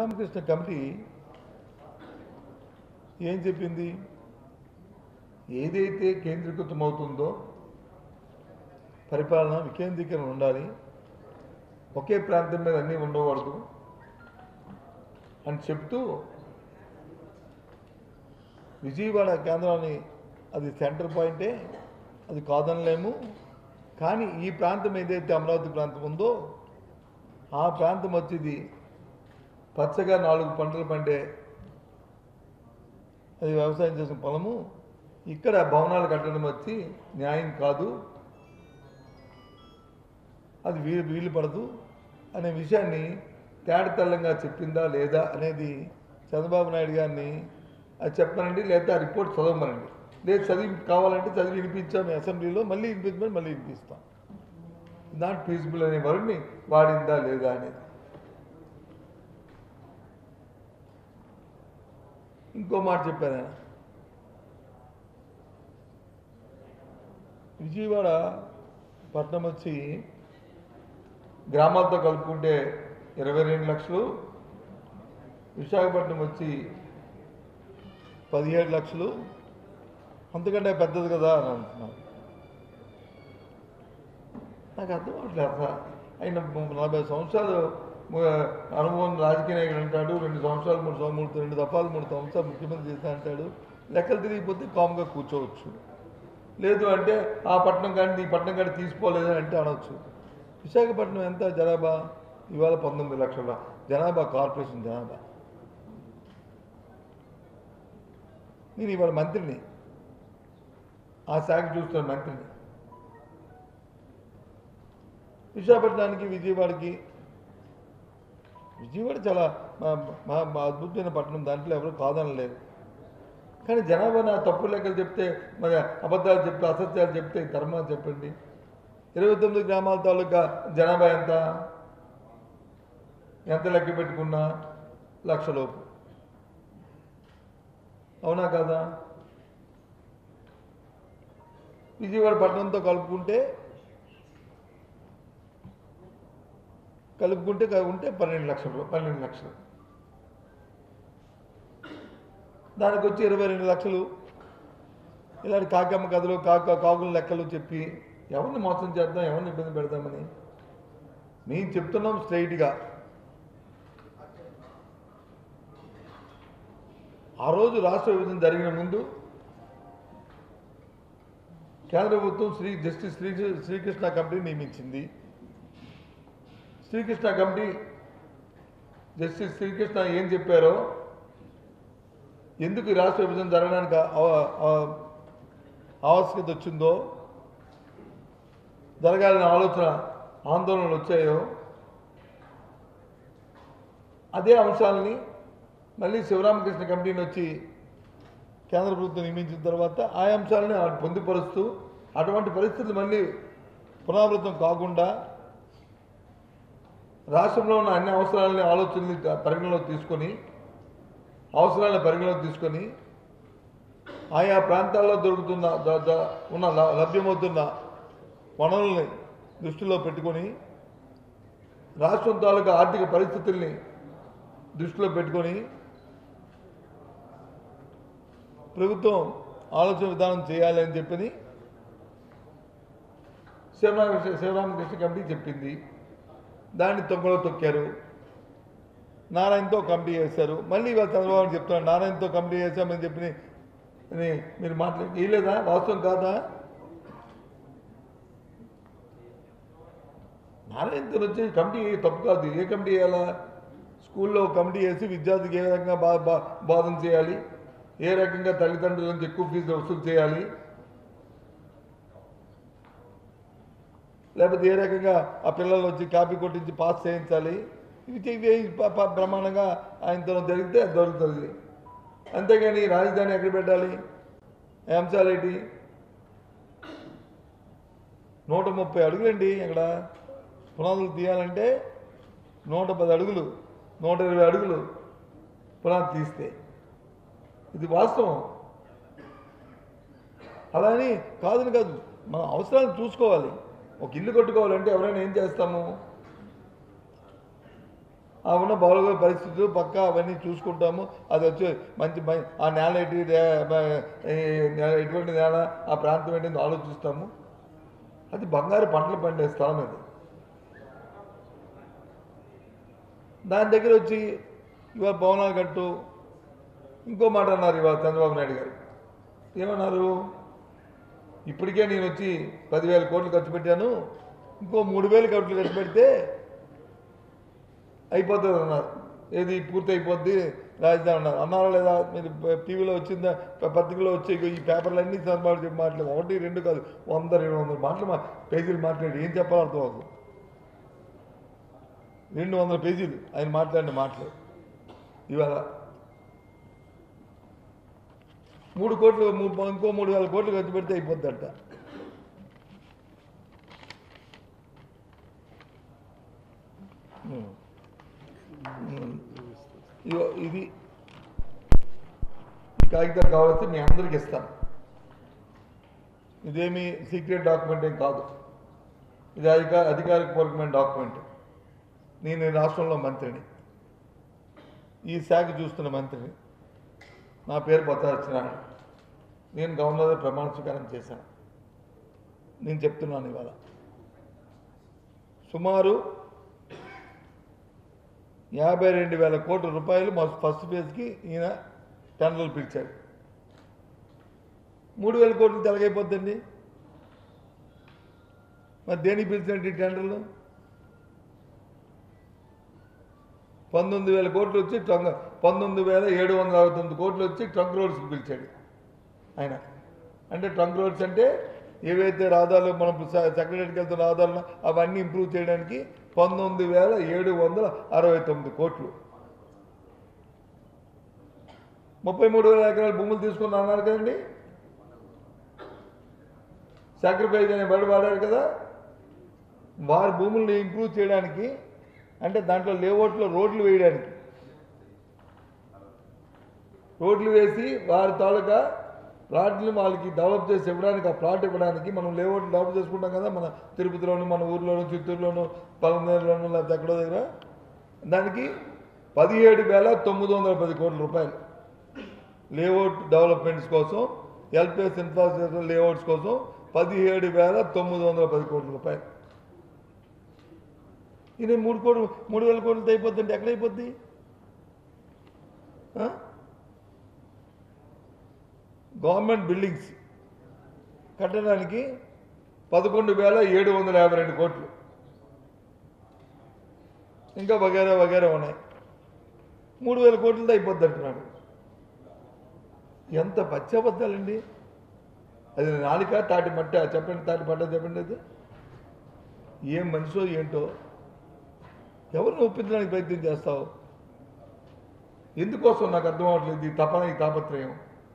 Sivaramakrishna committee ఏం చెప్పింది ఏదైతే కేంద్రీకృతమవుతుందో పరిపాలన వికేంద్రీకరణ ఉండాలి ఒకే ప్రాంతం మీద అన్నీ ఉండకూడదు అని చెప్తూ విజయవాడ కేంద్రాన్ని అది సెంటర్ పాయింటే అది కాదనలేము కానీ ఈ ప్రాంతం ఏదైతే అమరావతి ప్రాంతం ఉందో ఆ ప్రాంతం వచ్చేది పచ్చగా నాలుగు పంటలు పండే అది వ్యవసాయం చేసిన పొలము ఇక్కడ భవనాలు కట్టడం వచ్చి న్యాయం కాదు అది వీలు వీలు పడదు అనే విషయాన్ని తేడతెల్లంగా చెప్పిందా లేదా అనేది చంద్రబాబు నాయుడు గారిని అది చెప్పనండి లేదా ఆ రిపోర్ట్ చదవమనండి లేదు చదివి కావాలంటే చదివి వినిపించాము అసెంబ్లీలో మళ్ళీ వినిపించమని మళ్ళీ వినిపిస్తాం నాట్ ఫీజిబుల్ అనే వరుణ్ణి వాడిందా లేదా అనేది ఇంకో మాట చెప్పాను ఆయన విజయవాడ పట్నం వచ్చి గ్రామాలతో కలుపుకుంటే ఇరవై రెండు లక్షలు విశాఖపట్నం వచ్చి పదిహేడు లక్షలు అంతకంటే పెద్దది కదా అని అంటున్నారు నాకు అర్థం అవట్లేదు అసలు ఆయన నలభై సంవత్సరాలు ము- అనుభవం రాజకీయ నాయకుడు అంటాడు రెండు సంవత్సరాలు మూడు సంవత్సరాలు మూడు రెండు దఫాలు మూడు సంవత్సరాలు ముఖ్యమంత్రి చేస్తా అంటాడు లెక్కలు తిరిగిపోతే కామ్గా కూర్చోవచ్చు లేదు అంటే ఆ పట్టణం కానీ ఈ పట్టణం కానీ తీసుకోలేదని అంటే అనొచ్చు విశాఖపట్నం ఎంత జనాభా ఇవాళ పంతొమ్మిది లక్షల జనాభా కార్పొరేషన్ జనాభా నేను ఇవాళ మంత్రిని ఆ శాఖ చూస్తున్న మంత్రిని విశాఖపట్నానికి విజయవాడకి విజయవాడ చాలా మా- మా మా అద్భుతమైన పట్టణం దాంట్లో ఎవరు కాదనలేదు కానీ జనాభా నా తప్పు లెక్కలు చెప్తే మరి అబద్ధాలు చెప్తే అసత్యాలు చెప్తే ధర్మాలు చెప్పండి ఇరవై తొమ్మిది గ్రామాల తాలూకా జనాభా ఎంత ఎంత లెక్క పెట్టుకున్నా లక్షలోపు అవునా కదా విజయవాడ పట్టణంతో కలుపుకుంటే కలుపుకుంటే క- ఉంటే పన్నెండు లక్షలు పన్నెండు లక్షలు దానికి వచ్చి ఇరవై రెండు లక్షలు ఇలాంటి కాకమ్మ కథలు కాక కాకుల లెక్కలు చెప్పి ఎవరిని మోసం చేద్దాం ఎవరిని ఇబ్బంది పెడదామని మేము చెప్తున్నాం స్ట్రైట్గా ఆ రోజు రాష్ట్ర విభజన జరిగిన ముందు కేంద్ర ప్రభుత్వం శ్రీ జస్టిస్ శ్రీ శ్రీకృష్ణ కమిటీ నియమించింది శ్రీకృష్ణ కమిటీ జస్టిస్ శ్రీకృష్ణ ఏం చెప్పారో ఎందుకు ఈ రాష్ట్ర విభజన జరగడానికి అవ- అవ- ఆవశ్యకత వచ్చిందో జరగాలనే ఆలోచన ఆందోళనలు వచ్చాయో అదే అంశాలని మళ్ళీ శివరామకృష్ణ కమిటీని వచ్చి కేంద్ర ప్రభుత్వం నియమించిన తర్వాత ఆ అంశాలని ఆ పొందుపరుస్తూ అటువంటి పరిస్థితులు మళ్ళీ పునరావృతం కాకుండా రాష్ట్రంలో ఉన్న అన్ని అవసరాలని ఆలోచనలు పరిగణలోకి తీసుకొని అవసరాలను పరిగణలోకి తీసుకొని ఆయా ప్రాంతాల్లో దొరుకుతున్న ద- ద- ఉన్న ల- లభ్యమవుతున్న వనరుల్ని దృష్టిలో పెట్టుకొని రాష్ట్రం తాలూకా ఆర్థిక పరిస్థితుల్ని దృష్టిలో పెట్టుకొని ప్రభుత్వం ఆలోచన విధానం చేయాలి అని చెప్పని శివరామకృష్ణ శివరామకృష్ణ కమిటీ చెప్పింది దాన్ని తొంగలో తొక్కారు నారాయణతో కమిటీ చేశారు మళ్ళీ ఇవాళ చంద్రబాబు నాయుడు చెప్తున్నాడు నారాయణతో కమిటీ చేశామని చెప్పి అని మీరు మాట్లాడి వేయలేదా వాస్తవం కాదా నారాయణతో వచ్చి కమిటీ తప్పు కాదు ఏ కమిటీ చేయాలా స్కూల్లో కమిటీ చేసి విద్యార్థికి ఏ రకంగా బా బా- బోధన చేయాలి ఏ రకంగా తల్లిదండ్రుల నుంచి ఎక్కువ ఫీజు వసూలు చేయాలి లేకపోతే ఏ రకంగా ఆ పిల్లలు వచ్చి కాపీ కొట్టించి పాస్ చేయించాలి ఇవి చే- ఇవి ప- ప- ప్రమాణంగా ఆయనతో జరిగితే అది దొరుకుతుంది అంతేగాని రాజధాని ఎక్కడ పెట్టాలి ఏ అంశాలు ఏంటి నూట ముప్పై అడుగులండి అక్కడ పునాదులు తీయాలంటే నూట పది అడుగులు నూట ఇరవై అడుగులు పునాది తీస్తే ఇది వాస్తవం అలా అని కాదని కాదు మన అవసరాలను చూసుకోవాలి ఒక ఇల్లు కట్టుకోవాలంటే ఎవరైనా ఏం చేస్తాము ఆ ఉన్న భౌగోళిక పరిస్థితులు పక్కా అవన్నీ చూసుకుంటాము అది వచ్చి మంచి మం- ఆ నేల ఎటు దే- బ- ఈ నేల ఎటువంటి నేల ఆ ప్రాంతం ఏంటి ఆలోచిస్తాము అది బంగారు పంటలు పండే స్థలం అది దాని దగ్గర వచ్చి ఇవాళ భవనాలు కట్టు ఇంకో మాట అన్నారు ఇవాళ చంద్రబాబు నాయుడు గారు ఏమన్నారు ఇప్పటికే నేను వచ్చి పదివేల కోట్లు ఖర్చు పెట్టాను ఇంకో మూడు వేలు కోట్లు ఖర్చు పెడితే అయిపోతుంది అన్నారు ఏది పూర్తి అయిపోద్ది రాజధాని అన్నారు అన్నారా లేదా మీరు టీవీలో వచ్చిందా ప- పత్రికలో వచ్చే ఈ పేపర్లు అన్ని సందర్భాలు చెప్పి మాట్లాడు ఒకటి రెండు కాదు వంద రెండు వందల మాటలు మా పేజీలు మాట్లాడి ఏం చెప్పాలో అర్థం అవుతుంది రెండు వందల పేజీలు ఆయన మాట్లాడిన మాటలు ఇవాళ మూడు కోట్లు మూ- ఇంకో మూడు వేల కోట్లు ఖర్చు పెడితే అయిపోద్దంట ఉమ్. ఉమ్. ఇగో ఇది ఈ కాగితాలు కావాల్సి మీ అందరికి ఇస్తాను ఇదేమి సీక్రెట్ డాక్యుమెంట్ ఏం కాదు ఇది అధికార అధికారపూర్వకమైన డాక్యుమెంట్ నేను ఈ రాష్ట్రంలో మంత్రిని ఈ శాఖ చూస్తున్న మంత్రిని నా పేరు బొత్స నేను గవర్నర్ ప్రమాణ స్వీకారం చేశాను నేను చెప్తున్నాను ఇవాళ సుమారు యాభై రెండు వేల కోట్ల రూపాయలు మా ఫస్ట్ ఫేజ్కి ఈయన టెండర్లు పిలిచాడు మూడు వేల కోట్లు తెలగైపోద్దండి మరి దేనికి పిలిచినట్టు ఈ టెండర్లు పంతొమ్మిది వేల కోట్లు వచ్చి ట్రంక్ పంతొమ్మిది వేల ఏడు వందల అరవై తొమ్మిది కోట్లు వచ్చి ట్రంక్ రోడ్స్కి పిలిచాడు ఆయన అంటే ట్రంక్ రోడ్స్ అంటే ఏవైతే రహదారులు మనం సెక్రటరీకి వెళ్తున్న రహదారులు అవన్నీ ఇంప్రూవ్ చేయడానికి పంతొమ్మిది వేల ఏడు వందల అరవై తొమ్మిది కోట్లు ముప్పై మూడు వేల ఎకరాల భూములు తీసుకుని అన్నారు కదండి సాక్రిఫైస్ అనే వర్డ్ వాడారు కదా వారి భూముల్ని ఇంప్రూవ్ చేయడానికి అంటే దాంట్లో లేఅవుట్లో రోడ్లు వేయడానికి రోడ్లు వేసి వారి తాలూకా ప్లాట్ని వాళ్ళకి డెవలప్ చేసి ఇవ్వడానికి ఆ ప్లాట్ ఇవ్వడానికి మనం లేఅవుట్ డెవలప్ చేసుకుంటాం కదా మన తిరుపతిలోను మన ఊర్లోను చిత్తూరులోను పలమనేరులోను లేకపోతే ఎక్కడో దగ్గర దానికి పదిహేడు వేల తొమ్మిది వందల పది కోట్ల రూపాయలు లేఅవుట్ డెవలప్మెంట్స్ కోసం ఎల్పిఎస్ ఇన్ఫ్రాస్ట్రక్చర్ లేఅవుట్స్ కోసం పదిహేడు వేల తొమ్మిది వందల పది కోట్ల రూపాయలు ఇది మూడు కోట్లు మూడు వేల కోట్లతో అయిపోద్దంటే ఎక్కడ అయిపోద్ది ఆ? గవర్నమెంట్ బిల్డింగ్స్ కట్టడానికి పదకొండు వేల ఏడు వందల యాభై రెండు కోట్లు ఇంకా వగేరా వగేరా ఉన్నాయి మూడు వేల కోట్లతో అయిపోద్ది అంటున్నాడు ఎంత పచ్చబద్దాలండి అది నాలిక తాటి మట్ట చెప్పండి తాటి పట్ట చెప్పండి అది ఏం మనిషో ఏంటో ఎవరిని ఒప్పించడానికి ప్రయత్నం చేస్తావు ఎందుకోసం నాకు అర్థం అవ్వట్లేదు ఈ తపన ఈ తాపత్రయం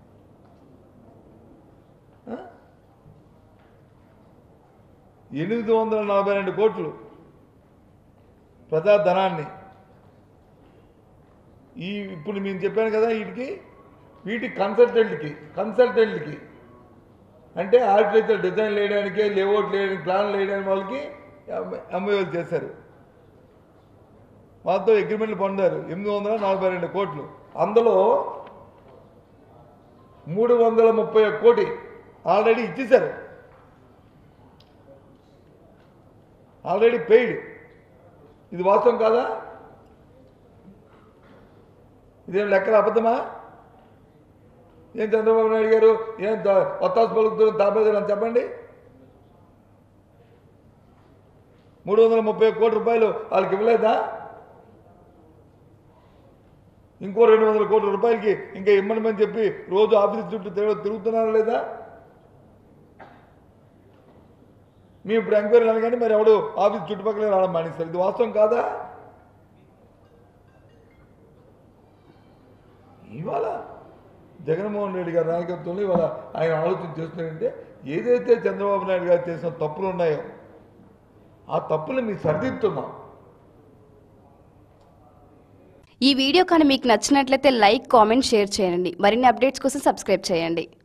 ఆ? ఎనిమిది వందల నలభై రెండు కోట్లు ప్రజాధనాన్ని ఈ ఇప్పుడు నేను చెప్పాను కదా వీటికి వీటి కన్సల్టెంట్కి కన్సల్టెంట్కి అంటే ఆర్కిటెక్చర్ డిజైన్ వేయడానికి లేఅవుట్ వేయడానికి ప్లాన్ వేయడానికి వాళ్ళకి ఎంఓఎల్ చేశారు వాళ్ళతో అగ్రిమెంట్లు పొందారు ఎనిమిది వందల నలభై రెండు కోట్లు అందులో మూడు వందల ముప్పై ఒక్క కోటి ఆల్రెడీ ఇచ్చేశారు ఆల్రెడీ పెయిడ్ ఇది వాస్తవం కాదా ఇదేం లెక్కల అబద్ధమా ఏం చంద్రబాబు నాయుడు గారు ఏం త- ఒత్తాసు పలుకుతున్న తాపేదని చెప్పండి మూడు వందల ముప్పై ఒక్క కోటి రూపాయలు వాళ్ళకి ఇవ్వలేదా ఇంకో రెండు వందల కోట్ల రూపాయలకి ఇంకా ఇమ్మనమని చెప్పి రోజు ఆఫీస్ చుట్టూ తిరగ- తిరుగుతున్నారా లేదా మేము ఇప్పుడు ఎంక్వైరీ అనగానే మరి ఎవడు ఆఫీస్ చుట్టుపక్కల రావడం మానేస్తారు ఇది వాస్తవం కాదా ఇవాళ జగన్మోహన్ రెడ్డి గారి నాయకత్వంలో ఇవాళ ఆయన ఆలోచన చేస్తున్నారంటే ఏదైతే చంద్రబాబు నాయుడు గారు చేసిన తప్పులు ఉన్నాయో ఆ తప్పులు మీరు సరిదిద్దుతున్నాం ఈ వీడియో కానీ మీకు నచ్చినట్లయితే లైక్ కామెంట్ షేర్ చేయండి మరిన్ని అప్డేట్స్ కోసం సబ్స్క్రైబ్ చేయండి